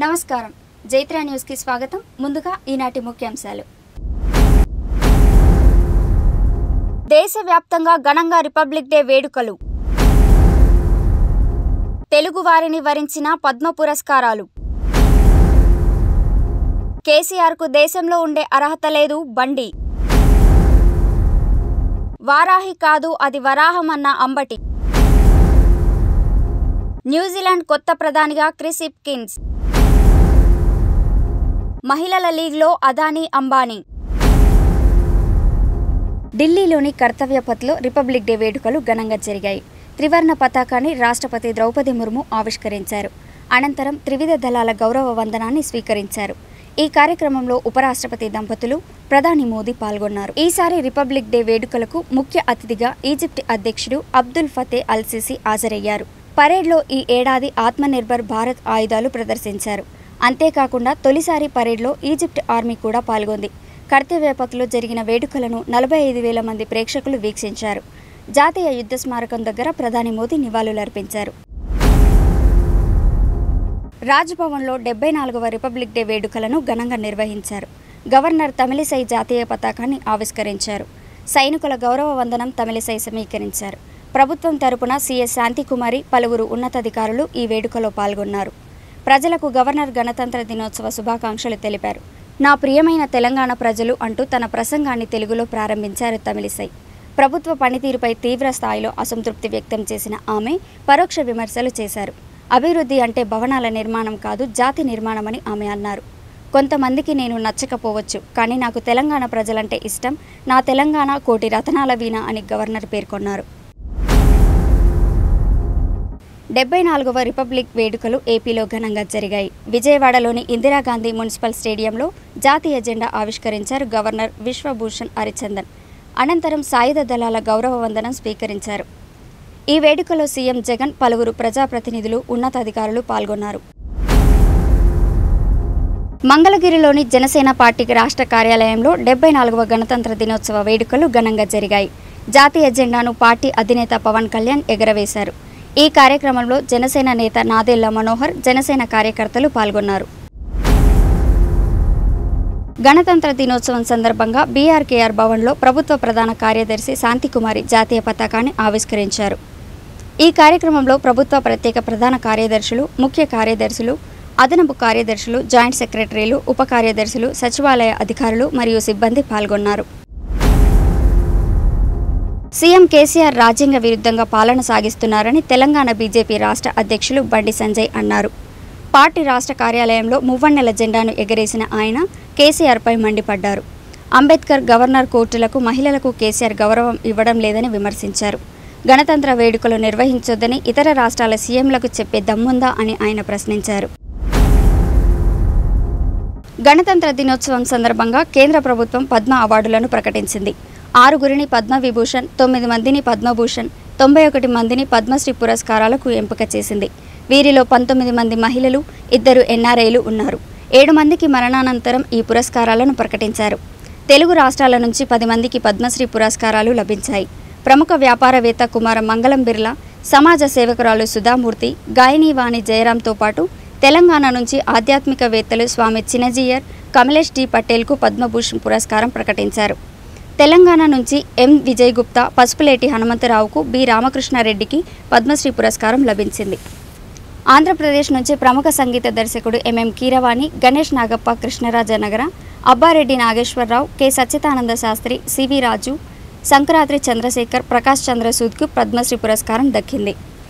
నమస్కారం జైత్ర న్యూస్ కి స్వాగతం ముందుగా ఈనాటి ముఖ్యాంశాలు దేశవ్యాప్తంగా ఘనంగా రిపబ్లిక్ డే వేడుకలు తెలుగు వారిని వరించిన పద్మ పురస్కారాలు కేసీఆర్కు దేశంలో ఉండే అర్హత లేదు బండి వారాహి కాదు అది వరాహం అన్న అంబటి న్యూజిలాండ్ కొత్త ప్రధానిగా క్రిస్ ఇప్కిన్స్ మహిళల లీగ్లో అదానీ అంబానీ ఢిల్లీలోని కర్తవ్య పథ్లో రిపబ్లిక్ డే వేడుకలు ఘనంగా జరిగాయి త్రివర్ణ పతాకాన్ని రాష్ట్రపతి ద్రౌపది ముర్ము ఆవిష్కరించారు అనంతరం త్రివిధ దళాల గౌరవ వందనాన్ని స్వీకరించారు ఈ కార్యక్రమంలో ఉపరాష్ట్రపతి దంపతులు ప్రధాని మోదీ పాల్గొన్నారు ఈసారి రిపబ్లిక్ డే వేడుకలకు ముఖ్య అతిథిగా ఈజిప్ట్ అధ్యక్షుడు అబ్దుల్ ఫతే అల్సిసి హాజరయ్యారు పరేడ్లో ఈ ఏడాది ఆత్మనిర్భర్ భారత్ ఆయుధాలు ప్రదర్శించారు అంతేకాకుండా తొలిసారి పరేడ్లో ఈజిప్ట్ ఆర్మీ కూడా పాల్గొంది కర్తవ్య పథ్లో జరిగిన వేడుకలను నలభై ఐదు వేల మంది ప్రేక్షకులు వీక్షించారు జాతీయ యుద్ధ స్మారకం దగ్గర ప్రధాని మోదీ నివాళులర్పించారు రాజ్భవన్లో డెబ్బై నాలుగవ రిపబ్లిక్ డే వేడుకలను ఘనంగా నిర్వహించారు గవర్నర్ తమిళిసై జాతీయ పతాకాన్ని ఆవిష్కరించారు సైనికుల గౌరవ వందనం తమిళిసై సమీకరించారు ప్రభుత్వం తరపున సీఎస్ శాంతికుమారి పలువురు ఉన్నతాధికారులు ఈ వేడుకలో పాల్గొన్నారు ప్రజలకు గవర్నర్ గణతంత్ర దినోత్సవ శుభాకాంక్షలు తెలిపారు నా ప్రియమైన తెలంగాణ ప్రజలు అంటూ తన ప్రసంగాన్ని తెలుగులో ప్రారంభించారు తమిళిసై ప్రభుత్వ పనితీరుపై తీవ్ర స్థాయిలో అసంతృప్తి వ్యక్తం చేసిన ఆమె పరోక్ష విమర్శలు చేశారు అభివృద్ధి అంటే భవనాల నిర్మాణం కాదు జాతి నిర్మాణమని ఆమె అన్నారు కొంతమందికి నేను నచ్చకపోవచ్చు కానీ నాకు తెలంగాణ ప్రజలంటే ఇష్టం నా తెలంగాణ కోటి రతనాల వీణ అని గవర్నర్ పేర్కొన్నారు డెబ్బై నాలుగవ రిపబ్లిక్ వేడుకలు ఏపీలో ఘనంగా జరిగాయి విజయవాడలోని ఇందిరాగాంధీ మున్సిపల్ స్టేడియంలో జాతీయ జెండా ఆవిష్కరించారు గవర్నర్ విశ్వభూషణ్ హరిచందన్ అనంతరం సాయుధ దళాల గౌరవ వందనం స్వీకరించారు ఈ వేడుకలో సీఎం జగన్ పలువురు ప్రజాప్రతినిధులు ఉన్నతాధికారులు పాల్గొన్నారు మంగళగిరిలోని జనసేన పార్టీకి రాష్ట్ర కార్యాలయంలో డెబ్బై నాలుగవ గణతంత్ర దినోత్సవ వేడుకలు ఘనంగా జరిగాయి జాతీయ జెండాను పార్టీ అధినేత పవన్ కళ్యాణ్ ఎగరవేశారు ఈ కార్యక్రమంలో జనసేన నేత నాదెళ్ల మనోహర్ జనసేన కార్యకర్తలు పాల్గొన్నారు గణతంత్ర దినోత్సవం సందర్భంగా బీఆర్కేఆర్ భవన్లో ప్రభుత్వ ప్రధాన కార్యదర్శి శాంతికుమారి జాతీయ పతాకాన్ని ఆవిష్కరించారు ఈ కార్యక్రమంలో ప్రభుత్వ ప్రత్యేక ప్రధాన కార్యదర్శులు ముఖ్య కార్యదర్శులు అదనపు కార్యదర్శులు జాయింట్ సెక్రటరీలు ఉప కార్యదర్శులు సచివాలయ అధికారులు మరియు సిబ్బంది పాల్గొన్నారు సీఎం కేసీఆర్ రాజ్యాంగ విరుద్ధంగా పాలన సాగిస్తున్నారని తెలంగాణ బీజేపీ రాష్ట్ర అధ్యక్షులు బండి సంజయ్ అన్నారు పార్టీ రాష్ట్ర కార్యాలయంలో మువ్వన్నెల జెండాను ఎగరేసిన ఆయన కేసీఆర్పై మండిపడ్డారు అంబేద్కర్ గవర్నర్ కోర్టులకు మహిళలకు కేసీఆర్ గౌరవం ఇవ్వడం లేదని విమర్శించారు గణతంత్ర వేడుకలు నిర్వహించొద్దని ఇతర రాష్ట్రాల సీఎంలకు చెప్పే దమ్ముందా అని ఆయన ప్రశ్నించారు గణతంత్ర దినోత్సవం సందర్భంగా కేంద్ర ప్రభుత్వం పద్మ అవార్డులను ప్రకటించింది ఆరుగురిని పద్మవిభూషణ్ తొమ్మిది మందిని పద్మభూషణ్ తొంభై ఒకటి మందిని పద్మశ్రీ పురస్కారాలకు ఎంపిక చేసింది వీరిలో పంతొమ్మిది మంది మహిళలు ఇద్దరు ఎన్ఆర్ఐలు ఉన్నారు ఏడు మందికి మరణానంతరం ఈ పురస్కారాలను ప్రకటించారు తెలుగు రాష్ట్రాల నుంచి పది మందికి పద్మశ్రీ పురస్కారాలు లభించాయి ప్రముఖ వ్యాపారవేత్త కుమార మంగళం బిర్లా సమాజ సేవకురాలు సుధామూర్తి గాయనీవాణి జయరాంతో పాటు తెలంగాణ నుంచి ఆధ్యాత్మికవేత్తలు స్వామి చినజీయర్ కమలేష్ డి పటేల్కు పద్మభూషణ్ పురస్కారం ప్రకటించారు తెలంగాణ నుంచి ఎం విజయ్ గుప్తా పసుపులేటి హనుమంతరావుకు బి రామకృష్ణారెడ్డికి పద్మశ్రీ పురస్కారం లభించింది ఆంధ్రప్రదేశ్ నుంచి ప్రముఖ సంగీత దర్శకుడు MM Keeravani Ganesh Nagappa Krishnarajanagara Abbareddy Nageswara Rao K Sachidananda Shastri CV Raju Sankranti Chandrasekhar Prakash Chandra సూద్కు పద్మశ్రీ పురస్కారం దక్కింది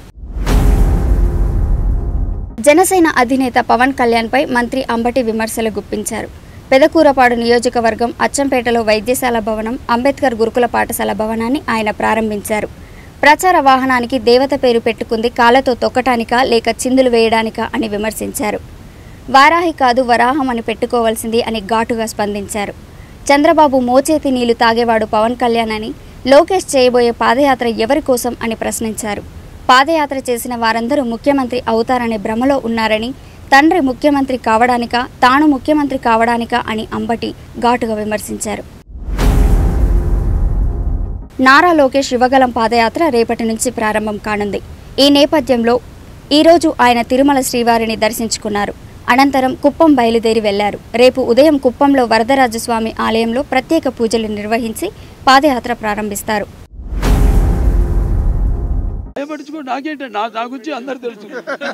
జనసేన అధినేత పవన్ కళ్యాణ్పై మంత్రి అంబటి విమర్శలు గుప్పించారు పెదకూరపాడు నియోజకవర్గం అచ్చంపేటలో వైద్యశాల భవనం అంబేద్కర్ గురుకుల పాఠశాల భవనాన్ని ఆయన ప్రారంభించారు ప్రచార వాహనానికి దేవత పేరు పెట్టుకుంది కాళ్ళతో తొక్కటానికా లేక చిందులు వేయడానికా అని విమర్శించారు వారాహి కాదు వరాహం అని పెట్టుకోవాల్సింది అని ఘాటుగా స్పందించారు చంద్రబాబు మోచేతి నీళ్లు తాగేవాడు పవన్ కళ్యాణ్ అని లోకేష్ చేయబోయే పాదయాత్ర ఎవరి కోసం అని ప్రశ్నించారు పాదయాత్ర చేసిన వారందరూ ముఖ్యమంత్రి అవుతారనే భ్రమలో ఉన్నారని తండ్రి ముఖ్యమంత్రి కావడానికా తాను ముఖ్యమంత్రి కావడానికా అని అంబటి ఘాటుగా విమర్శించారు నారా లోకేష్ యువగలం పాదయాత్ర రేపటి నుంచి ప్రారంభం కానుంది ఈ నేపథ్యంలో ఈరోజు ఆయన తిరుమల శ్రీవారిని దర్శించుకున్నారు అనంతరం కుప్పం బయలుదేరి వెళ్లారు రేపు ఉదయం కుప్పంలో వరదరాజస్వామి ఆలయంలో ప్రత్యేక పూజలు నిర్వహించి పాదయాత్ర ప్రారంభిస్తారు భయపడుచుకో నాకేంటి నా నా గురించి అందరు తెలుసు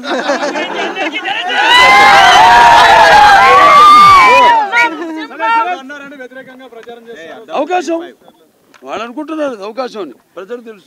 అవకాశం వాళ్ళు అనుకుంటున్నారు అది అవకాశం అని ప్రజలు తెలుసు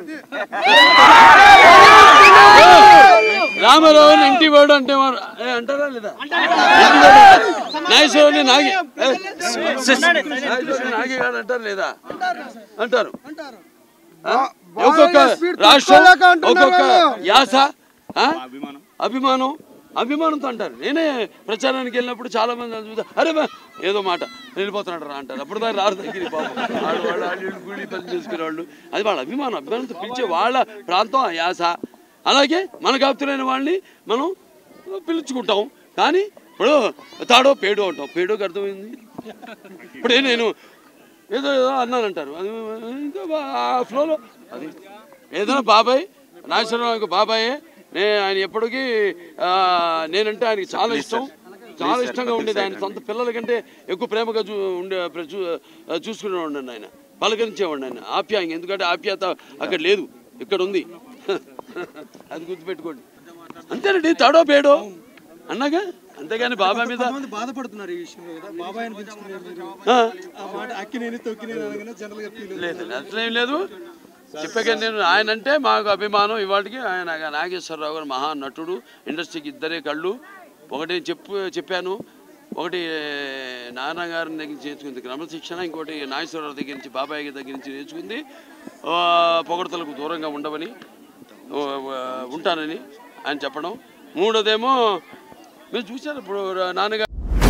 రామారావుని ఇంటి వాడు అంటే వారు- ఏ, అంటారా లేదా నాగేశ్వరుని నాగి ఏ, నాగేశ్వరుని నాగిగాడు అంటారు లేదా అంటారు ఆ? ఒక్కొక్క రాష్ట్రం ఒక్కొక్క యాస ఆ? అభిమానం అభిమానంతో అంటారు నేనే ప్రచారానికి వెళ్ళినప్పుడు చాలా మంది నన్ను చూస్తే అరే బా ఏదో మాట వెళ్ళిపోతున్నాడు రా అంటారు అప్పుడు దాకా రారు దగ్గర పాపం వాళ్ళు వాళ్ళు వాళ్ళు గుడి పని చేసుకునే వాళ్ళు అది వాళ్ళ అభిమానం అభిమానంతో పిలిచే వాళ్ళ ప్రాంతం ఆ యాస అలాగే మనకు ఆప్తులైన వాళ్ళని మనం పిలుచుకుంటాం కానీ ఇప్పుడు తాడో పేడో అంటాం పేడోకి అర్థమైంది ఇప్పుడే నేను ఏదో ఏదో అన్నానంటారు అది ఇంకా బా- ఆ ఫ్లోలో అది ఏదైనా బాబాయ్ నాగేశ్వరరావు బాబాయే నే ఆయన ఎప్పటికీ ఆ, నేనంటే ఆయనకి చాలా ఇష్టం చాలా ఇష్టంగా ఉండేది ఆయన సొంత పిల్లల కంటే ఎక్కువ ప్రేమగా చూ ఉండే ప్ర- చూ చూసుకునేవాడిని ఆయన పలకరించేవాడిని ఆయన ఆప్యాయంగా ఎందుకంటే ఆప్యాయత అక్కడ లేదు ఇక్కడ ఉంది అది గుర్తుపెట్టుకోండి అంతేనండి తాడో పేడో అన్నాగా అంతేగాని బాబాయ్ మీద కొంతమంది బాధపడుతున్నారు ఈ విషయంలో కదా బాబాయ్ అనిపించుకునే మీరు ఆ, ఆ మాట అక్కినేని తొక్కినేని అనగానే జనరల్ గా ఫీల్ లేదు అసలేం లేదు చెప్పాక నేను ఆయన అంటే మాకు అభిమానం ఇవాటికి ఆయన నాగేశ్వరరావు గారు మహా నటుడు ఇండస్ట్రీకి ఇద్దరే కళ్ళు ఒకటి చెప్పు చెప్పాను ఒకటి నాన్న గారి దగ్గర నుంచి నేర్చుకుంది క్రమశిక్షణ ఇంకోటి నాగేశ్వరరావు దగ్గర నుంచి బాబాయ్ దగ్గర నుంచి నేర్చుకుంది ఆ, పొగడతలకు దూరంగా ఉండవని ఆ, ఉంటానని ఆయన చెప్పడం మూడోదేమో మీరు చూశారు ఇప్పుడు నాన్నగారు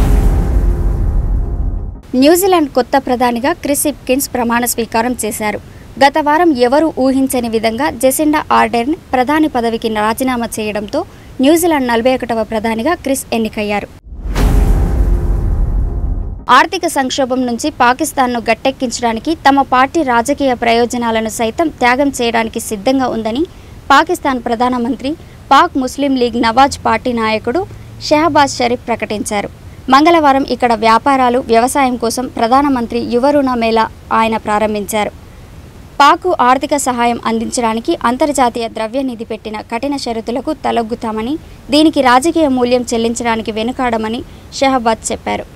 న్యూజిలాండ్ కొత్త ప్రధానిగా క్రిస్ ఇప్కిన్స్ ప్రమాణ స్వీకారం చేశారు గత వారం ఎవరూ ఊహించని విధంగా జెసిండా ఆర్డెర్న్ ప్రధాని పదవికి రాజీనామా చేయడంతో న్యూజిలాండ్ నలభై ఒకటవ ప్రధానిగా క్రిస్ ఎన్నికయ్యారు ఆర్థిక సంక్షోభం నుంచి పాకిస్తాన్ను గట్టెక్కించడానికి తమ పార్టీ రాజకీయ ప్రయోజనాలను సైతం త్యాగం చేయడానికి సిద్ధంగా ఉందని పాకిస్తాన్ ప్రధానమంత్రి పాక్ ముస్లిం లీగ్ నవాజ్ పార్టీ నాయకుడు షెహబాజ్ షరీఫ్ ప్రకటించారు మంగళవారం ఇక్కడ వ్యాపారాలు వ్యవసాయం కోసం ప్రధానమంత్రి యువ రుణ మేళా ఆయన ప్రారంభించారు పాకు ఆర్థిక సహాయం అందించడానికి అంతర్జాతీయ ద్రవ్యనిధి పెట్టిన కఠిన షరతులకు తలొగ్గుతామని దీనికి రాజకీయ మూల్యం చెల్లించడానికి వెనుకాడమని షెహబాజ్ చెప్పారు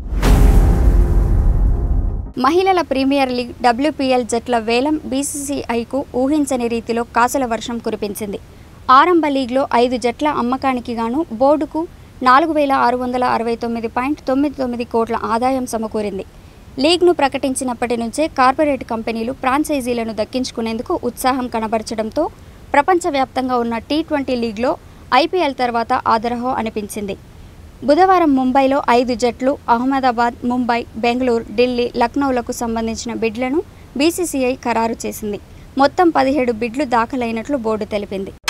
మహిళల ప్రీమియర్ లీగ్ డబ్ల్యూపీఎల్ జట్ల వేలం బీసీసీఐకు ఊహించని రీతిలో కాసుల వర్షం కురిపించింది ఆరంభ లీగ్లో ఐదు జట్ల అమ్మకానికి గాను బోర్డుకు నాలుగు వేల ఆరు వందల అరవై తొమ్మిది పాయింట్ తొమ్మిది తొమ్మిది కోట్ల ఆదాయం సమకూరింది లీగ్ను ప్రకటించినప్పటి నుంచే కార్పొరేట్ కంపెనీలు ఫ్రాంచైజీలను దక్కించుకునేందుకు ఉత్సాహం కనబరచడంతో ప్రపంచవ్యాప్తంగా ఉన్న టీ ట్వంటీ లీగ్లో ఐపీఎల్ తర్వాత ఆదరహో అనిపించింది బుధవారం ముంబైలో ఐదు జట్లు అహ్మదాబాద్ ముంబై బెంగళూరు ఢిల్లీ లక్నోలకు సంబంధించిన బిడ్లను బీసీసీఐ ఖరారు చేసింది మొత్తం పదిహేడు బిడ్లు దాఖలైనట్లు బోర్డు తెలిపింది